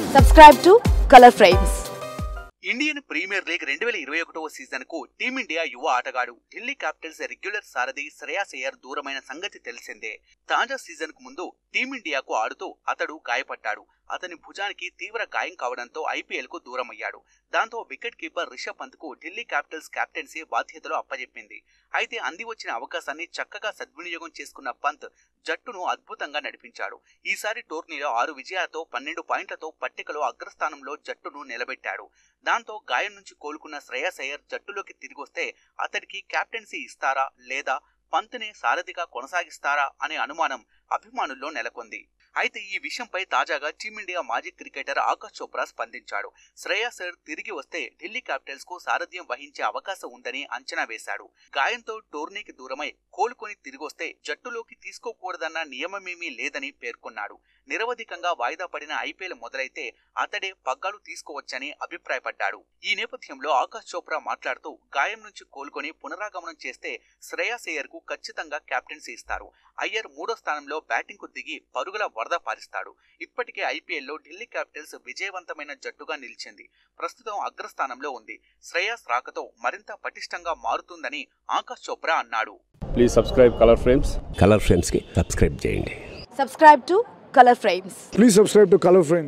Subscribe to Color Frames. Indian Premier League రెండు వేల ఇరవై ఒకటవ సీజన్ కు టీమిండియా యువ ఆటగాడు ఢిల్లీ క్యాపిటల్స్ రెగ్యులర్ సారథి శ్రేయాస్ అయ్యర్ దూరమైన సంగతి తెలిసిందే తాజా సీజన్ కు ముందు టీమిండియాకు ఆడుతూ అతడు గాయపడ్డాడు అతని భుజానికి తీవ్ర గాయం కావడంతో ఐపీఎల్ కు దూరమయ్యాడు దాంతో వికెట్ కీపర్ రిషబ్ పంత్ కు ఢిల్లీ క్యాపిటల్స్ కెప్టెన్సీ బాధ్యతలు అప్పజెప్పింది అయితే అంది వచ్చిన అవకాశాన్ని చక్కగా సద్వినియోగం చేసుకున్న పంత్ జట్టును అద్భుతంగా నడిపించాడు ఈసారి టోర్నీలో ఆరు విజయాలతో పన్నెండు పాయింట్లతో పట్టికలో అగ్రస్థానంలో జట్టును నిలబెట్టాడు దాంతో గాయం నుంచి కోలుకున్న శ్రేయస్ అయ్యర్ జట్టులోకి తిరిగొస్తే అతడికి కెప్టెన్సీ ఇస్తారా లేదా పంత్నే సారథిగా కొనసాగిస్తారా అనే అనుమానం అభిమానుల్లో నెలకొంది అయితే ఈ విషయంపై తాజాగా టీమిండియా మాజీ క్రికెటర్ ఆకాష్ చోప్రా స్పందించాడు శ్రేయస్ అయ్యర్ తిరిగి వస్తే ఢిల్లీ క్యాపిటల్స్ కు సారథ్యం వహించే అవకాశం ఉందని అంచనా వేశాడు గాయంతో టోర్నీకి దూరమై కోలుకొని తిరిగొస్తే జట్టులోకి తీసుకోకూడదన్న నియమమేమీ లేదని పేర్కొన్నాడు నిరవధికంగా వాయిదా పడిన ఐపీఎల్ మొదలైతే అతడే పగ్గాలు తీసుకోవచ్చని అభిప్రాయపడ్డాడు ఈ నేపథ్యంలో ఆకాష్ చోప్రా మాట్లాడుతూ గాయం నుంచి కోలుకొని పునరాగమనం చేస్తే శ్రేయాస్ అయ్యర్ కు ఖచ్చితంగా కెప్టెన్సీ ఇస్తారు అయ్యర్ మూడో స్థానంలో బ్యాటింగ్ కు దిగి పరుగుల వరద పారిస్తాడు ఇప్పటికే ఐపీఎల్లో ఢిల్లీ క్యాపిటల్స్ విజయవంతమైన జట్టుగా నిలిచింది ప్రస్తుతం అగ్రస్థానంలో ఉంది శ్రేయాస్ రాకతో మరింత పటిష్టంగా మారుతుందని ఆకాష్ చోప్రా అన్నాడు please subscribe Color Frames Color ఫ్రేమ్స్కి సబ్స్క్రైబ్ చేయండి Subscribe to Color Frames. Please subscribe to Color Frame.